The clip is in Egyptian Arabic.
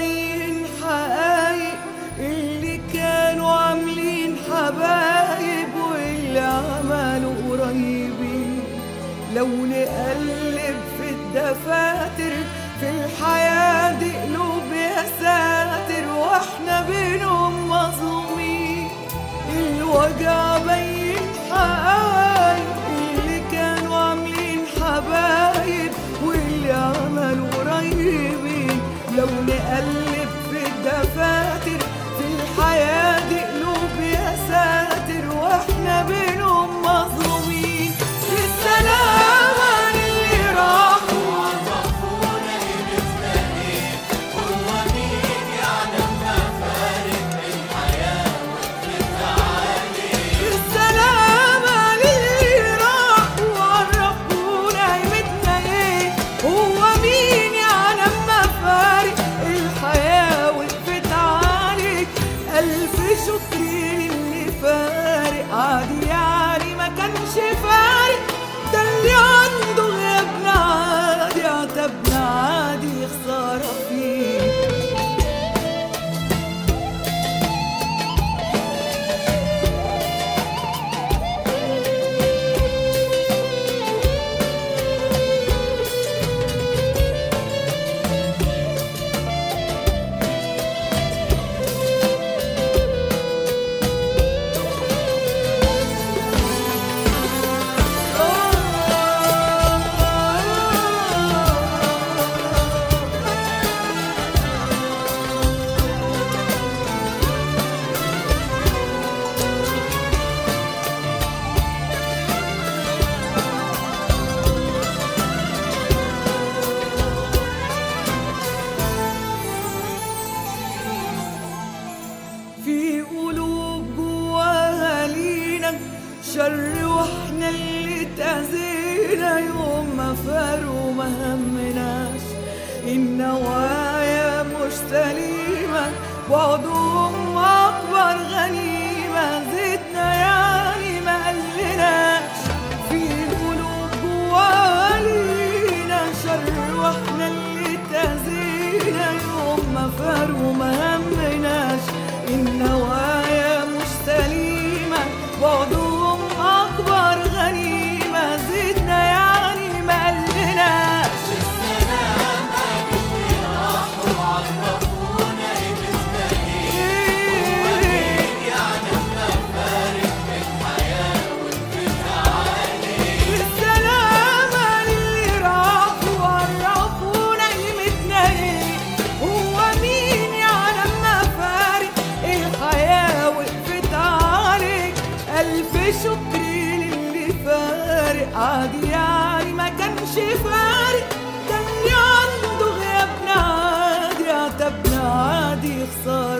باين حقايق اللي كانوا عاملين حبايب واللي عملوا قريبين لو نقلب في الدفاتر في الحياة دي قلوب يا ساتر واحنا بينهم مظلومين الوجع باين حقايق اللي كانوا عاملين حبايب واللي عملوا قريبين لو نقلب في الدفاتر في الحياة دي قلوب يا ساتر واحنا بينهم مظلومين السلام على اللي راحوا السلام على اللي راحوا عرفونا قيمتنا ايه هو مين يعلم ما فارق الحياة وقفت عليك ألف شكر للي فارق عادي يعني ما كانش فارق ده اللي عنده غيابنا عادي عتبنا عادي خسارة فيه في قلوب جواها لينا شر واحنا اللي تأذينا يوم ما فاروا ما همناش النوايا مش سليمة بعضهم أكبر غنيمة زدنا يعني ما قلناش في قلوب جواها لينا شر واحنا اللي تأذينا يوم ما فاروا ما همناش النوايا مش سليمة بعضهم أكبر غنيمة زدنا يعني ما قلناش السلام على اللي راحوا وعرفونا قيمتنا ايه هو مين يعلم ما فارق الحياة وقفت عليك ألف شكر للي فارق عادي يعني ما كانش فارق كان عنده غيابنا عادي عتبنا عادي خسارة